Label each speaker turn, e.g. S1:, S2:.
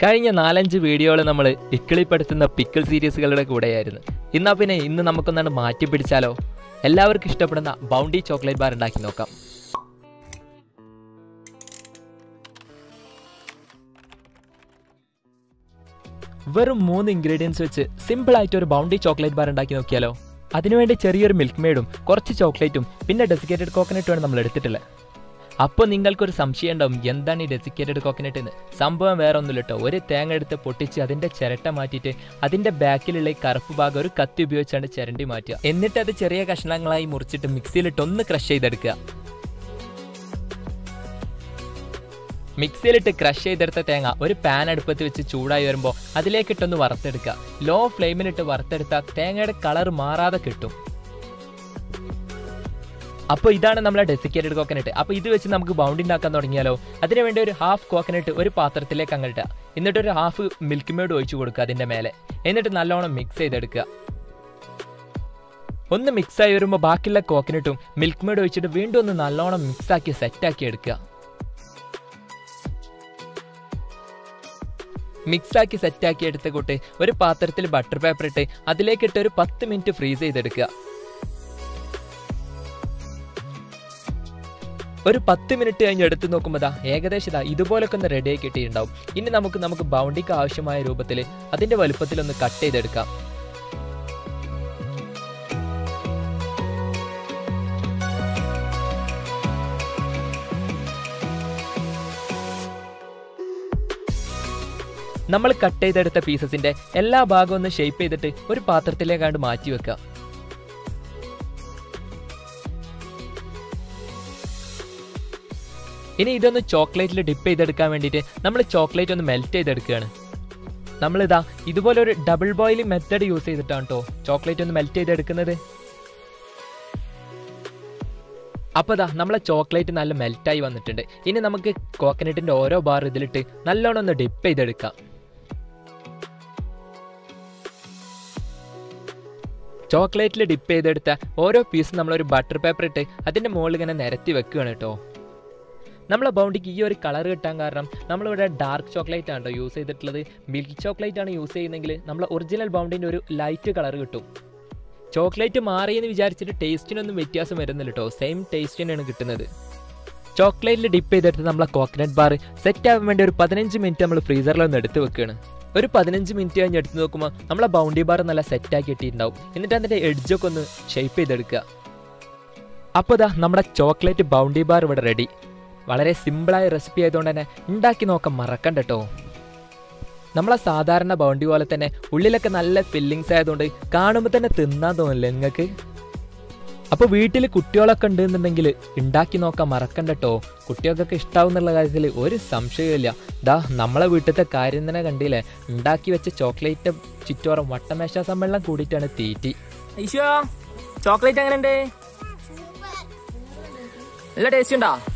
S1: കഴിഞ്ഞ നാലഞ്ച് വീഡിയോകൾ നമ്മൾ ഇക്കിളിപ്പെടുത്തുന്ന പിക്കിൾ സീരീസുകളുടെ കൂടെയായിരുന്നു എന്നാ പിന്നെ ഇന്ന് നമുക്കൊന്നാണ് മാറ്റി പിടിച്ചാലോ എല്ലാവർക്കും ഇഷ്ടപ്പെടുന്ന ബൗണ്ടി ചോക്ലേറ്റ് ബാർ ഉണ്ടാക്കി നോക്കാം വെറും മൂന്ന് ഇൻഗ്രീഡിയൻസ് വെച്ച് സിമ്പിൾ ആയിട്ട് ഒരു ബൗണ്ടി ചോക്ലേറ്റ് ബാർ ഉണ്ടാക്കി നോക്കിയാലോ അതിനുവേണ്ടി ചെറിയൊരു മിൽക്ക് മെയ്ഡും കുറച്ച് ചോക്ലേറ്റും പിന്നെ ഡെസിക്കേറ്റഡ് കോക്കനട്ടുമാണ് നമ്മൾ എടുത്തിട്ടുള്ളത് അപ്പോൾ നിങ്ങൾക്കൊരു സംശയം ഉണ്ടാവും എന്താണ് ഈ ഡെസിക്കേറ്റഡ് കോക്കനട്ട് എന്ന് സംഭവം വേറെ ഒന്നുമില്ല കേട്ടോ ഒരു തേങ്ങ എടുത്ത് പൊട്ടിച്ച് അതിൻ്റെ ചിരട്ട മാറ്റിയിട്ട് അതിൻ്റെ ബാക്കിലുള്ള ഈ കറുപ്പ് ഭാഗം ഒരു കത്തി ഉപയോഗിച്ചാണ് ചിരണ്ടി മാറ്റുക എന്നിട്ട് അത് ചെറിയ കഷ്ണങ്ങളായി മുറിച്ചിട്ട് മിക്സിയിലിട്ട് ഒന്ന് ക്രഷ് ചെയ്തെടുക്കുക മിക്സിയിലിട്ട് ക്രഷ് ചെയ്തെടുത്ത തേങ്ങ ഒരു പാൻ അടുപ്പത്ത് വെച്ച് ചൂടായി വരുമ്പോൾ അതിലേക്കിട്ടൊന്ന് വറുത്തെടുക്കുക ലോ ഫ്ലെയിമിലിട്ട് വറുത്തെടുത്താൽ തേങ്ങയുടെ കളർ മാറാതെ കിട്ടും അപ്പോൾ ഇതാണ് നമ്മളെ ഡെസിക്കേറ്റഡ് കോക്കനട്ട് അപ്പോൾ ഇത് വെച്ച് നമുക്ക് ബൗണ്ടി ഉണ്ടാക്കാൻ തുടങ്ങിയാലോ അതിന് വേണ്ടി ഒരു ഹാഫ് കോക്കനട്ട് ഒരു പാത്രത്തിലേക്ക് അങ്ങോട്ട് എന്നിട്ട് ഒരു ഹാഫ് മിൽക്ക് മേഡ് ഒഴിച്ചു കൊടുക്കുക അതിൻ്റെ മേലെ എന്നിട്ട് നല്ലോണം മിക്സ് ചെയ്തെടുക്കുക ഒന്ന് മിക്സായി വരുമ്പോൾ ബാക്കിയുള്ള കോക്കനട്ടും മിൽക്ക് മേഡ് ഒഴിച്ചിട്ട് വീണ്ടും ഒന്ന് നല്ലോണം മിക്സാക്കി സെറ്റാക്കി എടുക്കുക മിക്സാക്കി സെറ്റാക്കി എടുത്ത കൂട്ട് ഒരു പാത്രത്തിൽ ബട്ടർ പേപ്പർ ഇട്ട് അതിലേക്കിട്ട് ഒരു പത്ത് മിനിറ്റ് ഫ്രീസ് ചെയ്തെടുക്കുക ഒരു പത്ത് മിനിറ്റ് കഴിഞ്ഞ് എടുത്തു നോക്കുമ്പോൾ ദാ ഏകദേശം ഇതാ ഇതുപോലൊക്കെ ഒന്ന് റെഡി ആയി കിട്ടിയിട്ടുണ്ടാവും ഇനി നമുക്ക് നമുക്ക് ബൗണ്ടിക്ക് ആവശ്യമായ രൂപത്തിൽ അതിന്റെ വലുപ്പത്തിൽ ഒന്ന് കട്ട് ചെയ്തെടുക്കാം നമ്മൾ കട്ട് ചെയ്തെടുത്ത പീസസിന്റെ എല്ലാ ഭാഗവും ഒന്ന് ഷേപ്പ് ചെയ്തിട്ട് ഒരു പാത്രത്തിലേക്കാണ്ട് മാറ്റി വെക്കുക ഇനി ഇതൊന്ന് ചോക്ലേറ്റിൽ ഡിപ്പ് ചെയ്തെടുക്കാൻ വേണ്ടിയിട്ട് നമ്മൾ ചോക്ലേറ്റ് ഒന്ന് മെൽറ്റ് ചെയ്തെടുക്കുകയാണ് നമ്മളിതാ ഇതുപോലെ ഒരു ഡബിൾ ബോയിലിംഗ് മെത്തഡ് യൂസ് ചെയ്തിട്ടാണ് കേട്ടോ ചോക്ലേറ്റ് ഒന്ന് മെൽറ്റ് ചെയ്തെടുക്കുന്നത് അപ്പോൾ ഇതാ നമ്മളെ ചോക്ലേറ്റ് നല്ല മെൽറ്റായി വന്നിട്ടുണ്ട് ഇനി നമുക്ക് കോക്കനട്ടിൻ്റെ ഓരോ ബാർ ഇതിലിട്ട് നല്ലോണം ഒന്ന് ഡിപ്പ് ചെയ്തെടുക്കാം ചോക്ലേറ്റിൽ ഡിപ്പ് ചെയ്തെടുത്ത ഓരോ പീസും നമ്മളൊരു ബട്ടർ പേപ്പർ ഇട്ട് അതിൻ്റെ മുകളിൽ ഇങ്ങനെ നിരത്തി വെക്കുകയാണ് കേട്ടോ നമ്മളെ ബൗണ്ടിക്ക് ഈ ഒരു കളർ കിട്ടാൻ കാരണം നമ്മളിവിടെ ഡാർക്ക് ചോക്ലേറ്റ് ആണ് കേട്ടോ യൂസ് ചെയ്തിട്ടുള്ളത് മിൽക്ക് ചോക്ലേറ്റ് ആണ് യൂസ് ചെയ്യുന്നതെങ്കിൽ നമ്മളെ ഒറിജിനൽ ബൗണ്ടിൻ്റെ ഒരു ലൈറ്റ് കളർ കിട്ടും ചോക്ലേറ്റ് മാറിയെന്ന് വിചാരിച്ചിട്ട് ടേസ്റ്റിനൊന്നും വ്യത്യാസം വരുന്നില്ല കേട്ടോ സെയിം ടേസ്റ്റ് തന്നെയാണ് കിട്ടുന്നത് ചോക്ലേറ്റിൽ ഡിപ്പ് ചെയ്തെടുത്ത് നമ്മളെ കോക്കനട്ട് ബാർ സെറ്റ് ആവാൻ വേണ്ടി ഒരു പതിനഞ്ച് മിനിറ്റ് നമ്മൾ ഫ്രീസറിലൊന്ന് എടുത്ത് വെക്കുകയാണ് ഒരു പതിനഞ്ച് മിനിറ്റ് കഴിഞ്ഞ് എടുത്ത് നോക്കുമ്പോൾ നമ്മളെ ബൗണ്ടി ബാർ നല്ല സെറ്റാക്കി ഇട്ടിട്ടുണ്ടാവും എന്നിട്ട് അതിൻ്റെ എഡ്ജൊക്കെ ഒന്ന് ഷേപ്പ് ചെയ്തെടുക്കുക അപ്പോൾ ഇതാ നമ്മുടെ ചോക്ലേറ്റ് ബൗണ്ടി ബാർ ഇവിടെ റെഡി വളരെ സിമ്പിളായ റെസിപ്പി ആയതുകൊണ്ട് തന്നെ ഉണ്ടാക്കി നോക്കാൻ മറക്കണ്ട കേട്ടോ നമ്മളെ സാധാരണ ബൗണ്ടി പോലെ തന്നെ ഉള്ളിലൊക്കെ നല്ല ഫില്ലിങ്സ് ആയതുകൊണ്ട് കാണുമ്പോൾ തന്നെ തിന്നാൻ തോന്നില്ല നിങ്ങൾക്ക് അപ്പോൾ വീട്ടിൽ കുട്ടികളൊക്കെ ഉണ്ടെന്നുണ്ടെങ്കിൽ ഉണ്ടാക്കി നോക്കാൻ മറക്കണ്ട കേട്ടോ കുട്ടികൾക്കൊക്കെ ഇഷ്ടാവും എന്നുള്ള കാര്യത്തിൽ ഒരു സംശയമില്ല ദാ നമ്മളെ വീട്ടിലത്തെ കാര്യം തന്നെ കണ്ടില്ലേ ഉണ്ടാക്കി വെച്ച ചോക്ലേറ്റ് ചുറ്റോറം വട്ടമേശ സമ്മേളനം കൂടിയിട്ടാണ് തീറ്റി
S2: ഈശോ ചോക്ലേറ്റ് എങ്ങനെയുണ്ട് നല്ല ടേസ്റ്റ് ഉണ്ടോ